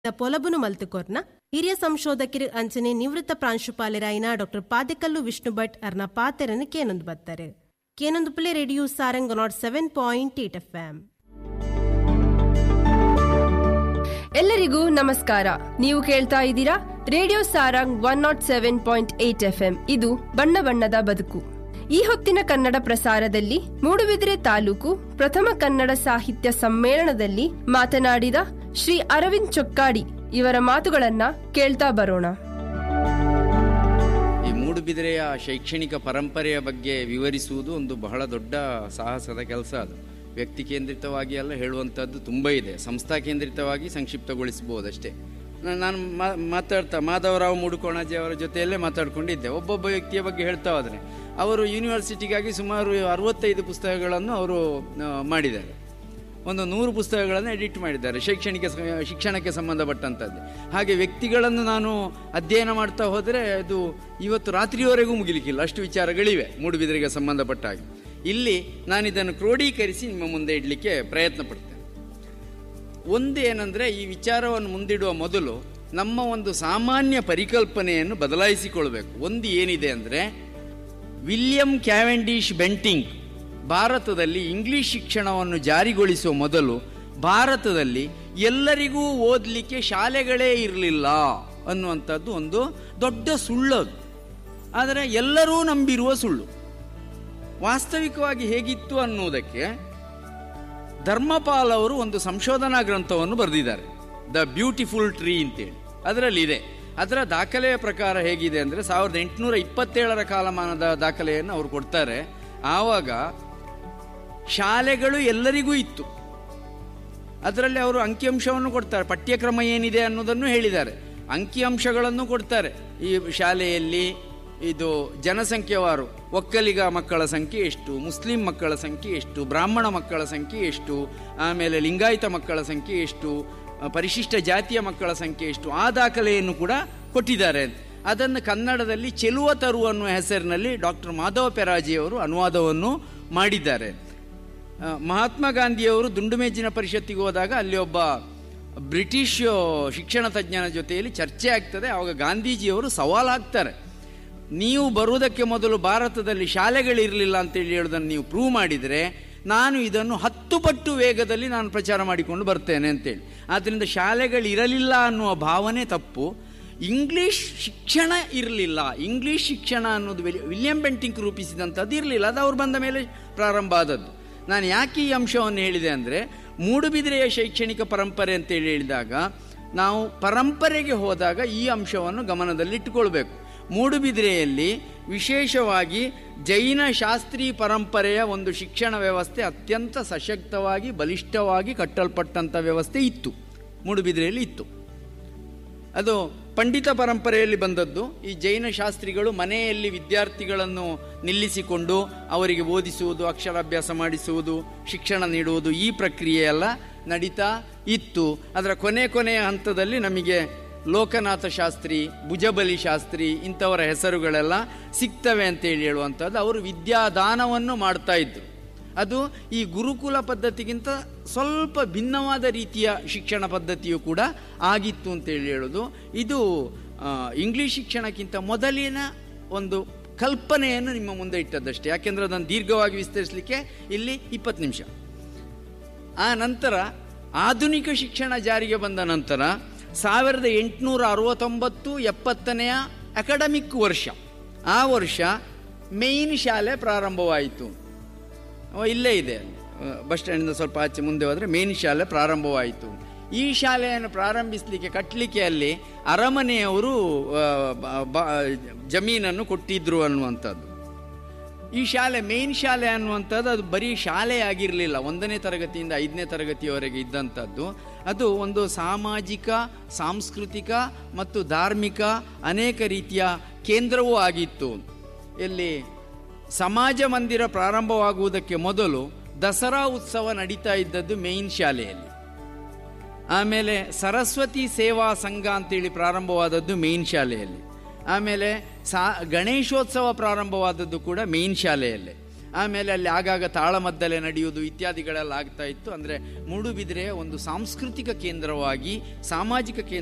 ಪೊಲಬುನು ಮಲ್ತುಕೊರ್ನ ಹಿರಿಯ ಸಂಶೋಧಕರು ಅಂಚನೆ ನಿವೃತ್ತ ಪ್ರಾಂಶುಪಾಲರಾಯಿನ ಡಾಕ್ಟರ್ ಪಾದೆಕಲ್ಲು ವಿಷ್ಣು ಭಟ್ ಅರ್ನ ಪಾತೆರನ್ನು ಕೇನೊಂದು ಬತ್ತಾರೆ ಕೇನೊಂದು ಪ್ಲೇ radio Sarang naught seven point eight F M ಎಲ್ಲರಿಗೂ ನಮಸ್ಕಾರ ನೀವು ಕೇಳ್ತಾ ಇದ್ದೀರಾ radio Sarang one naught seven point eight F M ಇದು ಬಣ್ಣ ಬಣ್ಣದ ಬದುಕು ಈ ಹೊತ್ತಿನ ಕನ್ನಡ ಪ್ರಸಾರದಲ್ಲಿ ಮೂಡುಬಿದಿರೆ ತಾಲೂಕು ಪ್ರಥಮ ಕನ್ನಡ ಸಾಹಿತ್ಯ ಸಮ್ಮೇಳನದಲ್ಲಿ ಮಾತನಾಡಿದ ಶ್ರೀ ಅರವಿಂದ್ ಚೊಕ್ಕಾಡಿ ಇವರ ಮಾತುಗಳನ್ನ ಕೇಳ್ತಾ ಬರೋಣ ಈ ಮೂಡುಬಿದಿರೆಯ ಶೈಕ್ಷಣಿಕ ಪರಂಪರೆಯ ಬಗ್ಗೆ ವಿವರಿಸುವುದು ಒಂದು ಬಹಳ ದೊಡ್ಡ ಸಾಹಸದ ಕೆಲಸ ಅದು ವ್ಯಕ್ತಿ ಕೇಂದ್ರಿತವಾಗಿ ಎಲ್ಲ ಹೇಳುವಂಥದ್ದು ತುಂಬ ಇದೆ ಸಂಸ್ಥಾ ಕೇಂದ್ರಿತವಾಗಿ ಸಂಕ್ಷಿಪ್ತಗೊಳಿಸಬಹುದಷ್ಟೇ ನಾ- ನಾನು ಮಾ- ಮಾತಾಡ್ತಾ ಮಾಧವರಾವ್ ಮುಡುಕೋಣಾಜಿ ಅವರ ಜೊತೆಯಲ್ಲೇ ಮಾತಾಡ್ಕೊಂಡಿದ್ದೆ ಒಬ್ಬೊಬ್ಬ ವ್ಯಕ್ತಿಯ ಬಗ್ಗೆ ಹೇಳ್ತಾ ಹೋದರೆ ಅವರು ಯೂನಿವರ್ಸಿಟಿಗಾಗಿ ಸುಮಾರು ಅರವತ್ತೈದು ಪುಸ್ತಕಗಳನ್ನು ಅವರು ಆ, ಮಾಡಿದ್ದಾರೆ ಒಂದು ನೂರು ಪುಸ್ತಕಗಳನ್ನು ಎಡಿಟ್ ಮಾಡಿದ್ದಾರೆ ಶೈಕ್ಷಣಿಕ ಸ- ಶಿಕ್ಷಣಕ್ಕೆ ಸಂಬಂಧಪಟ್ಟಂಥದ್ದು ಹಾಗೆ ವ್ಯಕ್ತಿಗಳನ್ನು ನಾನು ಅಧ್ಯಯನ ಮಾಡ್ತಾ ಹೋದರೆ ಅದು ಇವತ್ತು ರಾತ್ರಿಯವರೆಗೂ ಮುಗಿಲಿಕ್ಕಿಲ್ಲ ಅಷ್ಟು ವಿಚಾರಗಳಿವೆ ಮೂಡುಬಿದಿರೆಗೆ ಸಂಬಂಧಪಟ್ಟ ಹಾಗೆ ಇಲ್ಲಿ ನಾನು ಇದನ್ನು ಕ್ರೋಢೀಕರಿಸಿ ನಿಮ್ಮ ಮುಂದೆ ಇಡಲಿಕ್ಕೆ ಪ್ರಯತ್ನ ಪಡ್ತೇನೆ ಒಂದು ಏನಂದರೆ ಈ ವಿಚಾರವನ್ನು ಮುಂದಿಡುವ ಮೊದಲು ನಮ್ಮ ಒಂದು ಸಾಮಾನ್ಯ ಪರಿಕಲ್ಪನೆಯನ್ನು ಬದಲಾಯಿಸಿಕೊಳ್ಬೇಕು ಒಂದು ಏನಿದೆ ಅಂದರೆ ವಿಲಿಯಂ ಕ್ಯಾವೆಂಡಿಶ್ ಬೆಂಟಿಂಗ್ ಭಾರತದಲ್ಲಿ ಇಂಗ್ಲಿಷ್ ಶಿಕ್ಷಣವನ್ನು ಜಾರಿಗೊಳಿಸುವ ಮೊದಲು ಭಾರತದಲ್ಲಿ ಎಲ್ಲರಿಗೂ ಓದಲಿಕ್ಕೆ ಶಾಲೆಗಳೇ ಇರಲಿಲ್ಲ ಅನ್ನುವಂಥದ್ದು ಒಂದು ದೊಡ್ಡ ಸುಳ್ಳದು ಆದರೆ ಎಲ್ಲರೂ ನಂಬಿರುವ ಸುಳ್ಳು ವಾಸ್ತವಿಕವಾಗಿ ಹೇಗಿತ್ತು ಅನ್ನುವುದಕ್ಕೆ ಧರ್ಮಪಾಲ್ ಅವರು ಒಂದು ಸಂಶೋಧನಾ ಗ್ರಂಥವನ್ನು ಬರೆದಿದ್ದಾರೆ ದ ಬ್ಯೂಟಿಫುಲ್ ಟ್ರೀ ಅಂತೇಳಿ ಅದರಲ್ಲಿ ಇದೆ ಅದರ ದಾಖಲೆಯ ಪ್ರಕಾರ ಹೇಗಿದೆ ಅಂದರೆ ಸಾವಿರದ ಎಂಟುನೂರ ಇಪ್ಪತ್ತೇಳರ ಕಾಲಮಾನದ ದಾಖಲೆಯನ್ನು ಅವರು ಕೊಡ್ತಾರೆ ಆವಾಗ ಶಾಲೆಗಳು ಎಲ್ಲರಿಗೂ ಇತ್ತು ಅದರಲ್ಲಿ ಅವರು ಅಂಕಿಅಂಶವನ್ನು ಕೊಡ್ತಾರೆ ಪಠ್ಯಕ್ರಮ ಏನಿದೆ ಅನ್ನೋದನ್ನು ಹೇಳಿದ್ದಾರೆ ಅಂಕಿಅಂಶಗಳನ್ನು ಕೊಡ್ತಾರೆ ಈ ಶಾಲೆಯಲ್ಲಿ ಇದು ಜನಸಂಖ್ಯೆವಾರು ಒಕ್ಕಲಿಗ ಮಕ್ಕಳ ಸಂಖ್ಯೆ ಎಷ್ಟು ಮುಸ್ಲಿಂ ಮಕ್ಕಳ ಸಂಖ್ಯೆ ಎಷ್ಟು ಬ್ರಾಹ್ಮಣ ಮಕ್ಕಳ ಸಂಖ್ಯೆ ಎಷ್ಟು ಆಮೇಲೆ ಲಿಂಗಾಯತ ಮಕ್ಕಳ ಸಂಖ್ಯೆ ಎಷ್ಟು ಆ, ಪರಿಶಿಷ್ಟ ಜಾತಿಯ ಮಕ್ಕಳ ಸಂಖ್ಯೆ ಎಷ್ಟು ಆ ದಾಖಲೆಯನ್ನು ಕೂಡ ಕೊಟ್ಟಿದ್ದಾರೆ ಅದನ್ನು ಕನ್ನಡದಲ್ಲಿ ಚೆಲುವ ತರು ಅನ್ನುವ ಹೆಸರಿನಲ್ಲಿ ಡಾಕ್ಟರ್ ಮಾಧವ ಪೆರಾಜಿಯವರು ಅನುವಾದವನ್ನು ಮಾಡಿದ್ದಾರೆ ಆ, ಮಹಾತ್ಮ ಗಾಂಧಿಯವರು ದುಂಡುಮೇಜಿನ ಪರಿಷತ್ತಿಗೆ ಹೋದಾಗ ಅಲ್ಲಿ ಒಬ್ಬ ಬ್ರಿಟಿಷ್ ಶಿಕ್ಷಣ ತಜ್ಞನ ಜೊತೆಯಲ್ಲಿ ಚರ್ಚೆ ಆಗ್ತದೆ ಆವಾಗ ಗಾಂಧೀಜಿಯವರು ಸವಾಲಾಗ್ತಾರೆ ನೀವು ಬರುವುದಕ್ಕೆ ಮೊದಲು ಭಾರತದಲ್ಲಿ ಶಾಲೆಗಳಿರಲಿಲ್ಲ ಅಂತೇಳಿ ಹೇಳೋದನ್ನು ನೀವು ಪ್ರೂವ್ ಮಾಡಿದರೆ ನಾನು ಇದನ್ನು ಹತ್ತು ಪಟ್ಟು ವೇಗದಲ್ಲಿ ನಾನು ಪ್ರಚಾರ ಮಾಡಿಕೊಂಡು ಬರ್ತೇನೆ ಅಂತೇಳಿ ಆದ್ದರಿಂದ ಶಾಲೆಗಳಿರಲಿಲ್ಲ ಅನ್ನುವ ಭಾವನೆ ತಪ್ಪು ಇಂಗ್ಲಿಷ್ ಶಿಕ್ಷಣ ಇರಲಿಲ್ಲ ಇಂಗ್ಲಿಷ್ ಶಿಕ್ಷಣ ಅನ್ನೋದು ವಿಲಿ- ವಿಲಿಯಂ ಬೆಂಟಿಂಗ್ ರೂಪಿಸಿದಂಥದ್ದು ಇರಲಿಲ್ಲ ಅದು ಅವ್ರು ಬಂದ ಮೇಲೆ ಪ್ರಾರಂಭ ಆದದ್ದು ನಾನು ಯಾಕೆ ಈ ಅಂಶವನ್ನು ಹೇಳಿದೆ ಅಂದರೆ ಮೂಡುಬಿದಿರೆಯ ಶೈಕ್ಷಣಿಕ ಪರಂಪರೆ ಅಂತೇಳಿ ಹೇಳಿದಾಗ ನಾವು ಪರಂಪರೆಗೆ ಹೋದಾಗ ಈ ಅಂಶವನ್ನು ಗಮನದಲ್ಲಿಟ್ಟುಕೊಳ್ಬೇಕು ಮೂಡುಬಿದಿರೆಯಲ್ಲಿ ವಿಶೇಷವಾಗಿ ಜೈನ ಶಾಸ್ತ್ರೀ ಪರಂಪರೆಯ ಒಂದು ಶಿಕ್ಷಣ ವ್ಯವಸ್ಥೆ ಅತ್ಯಂತ ಸಶಕ್ತವಾಗಿ ಬಲಿಷ್ಠವಾಗಿ ಕಟ್ಟಲ್ಪಟ್ಟಂಥ ವ್ಯವಸ್ಥೆ ಇತ್ತು ಮೂಡುಬಿದಿರೆಯಲ್ಲಿ ಇತ್ತು ಅದು ಪಂಡಿತ ಪರಂಪರೆಯಲ್ಲಿ ಬಂದದ್ದು ಈ ಜೈನ ಶಾಸ್ತ್ರಿಗಳು ಮನೆಯಲ್ಲಿ ವಿದ್ಯಾರ್ಥಿಗಳನ್ನು ನಿಲ್ಲಿಸಿಕೊಂಡು ಅವರಿಗೆ ಓದಿಸುವುದು ಅಕ್ಷರಾಭ್ಯಾಸ ಮಾಡಿಸುವುದು ಶಿಕ್ಷಣ ನೀಡುವುದು ಈ ಪ್ರಕ್ರಿಯೆ ಎಲ್ಲ ನಡೀತಾ ಇತ್ತು ಅದರ ಕೊನೆ ಕೊನೆಯ ಹಂತದಲ್ಲಿ ನಮಗೆ ಲೋಕನಾಥ ಶಾಸ್ತ್ರಿ ಭುಜಬಲಿ ಶಾಸ್ತ್ರಿ ಇಂಥವರ ಹೆಸರುಗಳೆಲ್ಲ ಸಿಗ್ತವೆ ಅಂತೇಳಿ ಹೇಳುವಂಥದ್ದು ಅವರು ವಿದ್ಯಾದಾನವನ್ನು ಮಾಡ್ತಾ ಇದ್ರು ಅದು ಈ ಗುರುಕುಲ ಪದ್ಧತಿಗಿಂತ ಸ್ವಲ್ಪ ಭಿನ್ನವಾದ ರೀತಿಯ ಶಿಕ್ಷಣ ಪದ್ಧತಿಯು ಕೂಡ ಆಗಿತ್ತು ಅಂತೇಳಿ ಹೇಳೋದು ಇದು ಆ, ಇಂಗ್ಲಿಷ್ ಶಿಕ್ಷಣಕ್ಕಿಂತ ಮೊದಲಿನ ಒಂದು ಕಲ್ಪನೆಯನ್ನು ನಿಮ್ಮ ಮುಂದೆ ಇಟ್ಟದ್ದಷ್ಟೇ ಯಾಕೆಂದರೆ ಅದನ್ನು ದೀರ್ಘವಾಗಿ ವಿಸ್ತರಿಸಲಿಕ್ಕೆ ಇಲ್ಲಿ ಇಪ್ಪತ್ತು ನಿಮಿಷ ಆ ನಂತರ ಆಧುನಿಕ ಶಿಕ್ಷಣ ಜಾರಿಗೆ ಬಂದ ನಂತರ ಸಾವಿರದ ಎಂಟುನೂರ ಅರವತ್ತೊಂಬತ್ತು ಎಪ್ಪತ್ತನೆಯ ಅಕಾಡೆಮಿಕ್ ವರ್ಷ ಆ ವರ್ಷ ಮೇಯ್ನ್ ಶಾಲೆ ಪ್ರಾರಂಭವಾಯಿತು ಅವ ಇಲ್ಲೇ ಇದೆ ಅಹ್, ಬಸ್ ಸ್ಟ್ಯಾಂಡಿಂದ ಸ್ವಲ್ಪ ಆಚೆ ಮುಂದೆ ಹೋದರೆ ಮೇನ್ ಶಾಲೆ ಪ್ರಾರಂಭವಾಯಿತು ಈ ಶಾಲೆಯನ್ನು ಪ್ರಾರಂಭಿಸಲಿಕ್ಕೆ ಕಟ್ಟಲಿಕ್ಕೆ ಅಲ್ಲಿ ಅರಮನೆಯವರು ಅಹ್, ಬ- ಬ- ಜಮೀನನ್ನು ಕೊಟ್ಟಿದ್ರು ಅನ್ನುವಂಥದ್ದು ಈ ಶಾಲೆ ಮೇನ್ ಶಾಲೆ ಅನ್ನುವಂಥದ್ದು ಅದು ಬರೀ ಶಾಲೆ ಆಗಿರಲಿಲ್ಲ ಒಂದನೇ ತರಗತಿಯಿಂದ ಐದನೇ ತರಗತಿಯವರೆಗೆ ಇದ್ದಂಥದ್ದು ಅದು ಒಂದು ಸಾಮಾಜಿಕ ಸಾಂಸ್ಕೃತಿಕ ಮತ್ತು ಧಾರ್ಮಿಕ ಅನೇಕ ರೀತಿಯ ಕೇಂದ್ರವೂ ಆಗಿತ್ತು ಇಲ್ಲಿ ಸಮಾಜ ಮಂದಿರ ಪ್ರಾರಂಭವಾಗುವುದಕ್ಕೆ ಮೊದಲು ದಸರಾ ಉತ್ಸವ ನಡೀತಾ ಇದ್ದದ್ದು ಮೇನ್ ಶಾಲೆಯಲ್ಲಿ ಆಮೇಲೆ ಸರಸ್ವತಿ ಸೇವಾ ಸಂಘ ಅಂತೇಳಿ ಪ್ರಾರಂಭವಾದದ್ದು ಮೇನ್ ಶಾಲೆಯಲ್ಲಿ ಆಮೇಲೆ ಸಾ ಗಣೇಶೋತ್ಸವ ಪ್ರಾರಂಭವಾದದ್ದು ಕೂಡ ಮೇನ್ ಶಾಲೆಯಲ್ಲೇ ಆಮೇಲೆ ಅಲ್ಲಿ ಆಗಾಗ ತಾಳಮದ್ದಲೆ ನಡೆಯುವುದು ಇತ್ಯಾದಿಗಳೆಲ್ಲ ಆಗ್ತಾ ಇತ್ತು ಅಂದರೆ ಮೂಡುಬಿದಿರೆಯ ಒಂದು ಸಾಂಸ್ಕೃತಿಕ ಕೇಂದ್ರವಾಗಿ ಸಾಮಾಜಿಕ ಕೇಂದ್ರ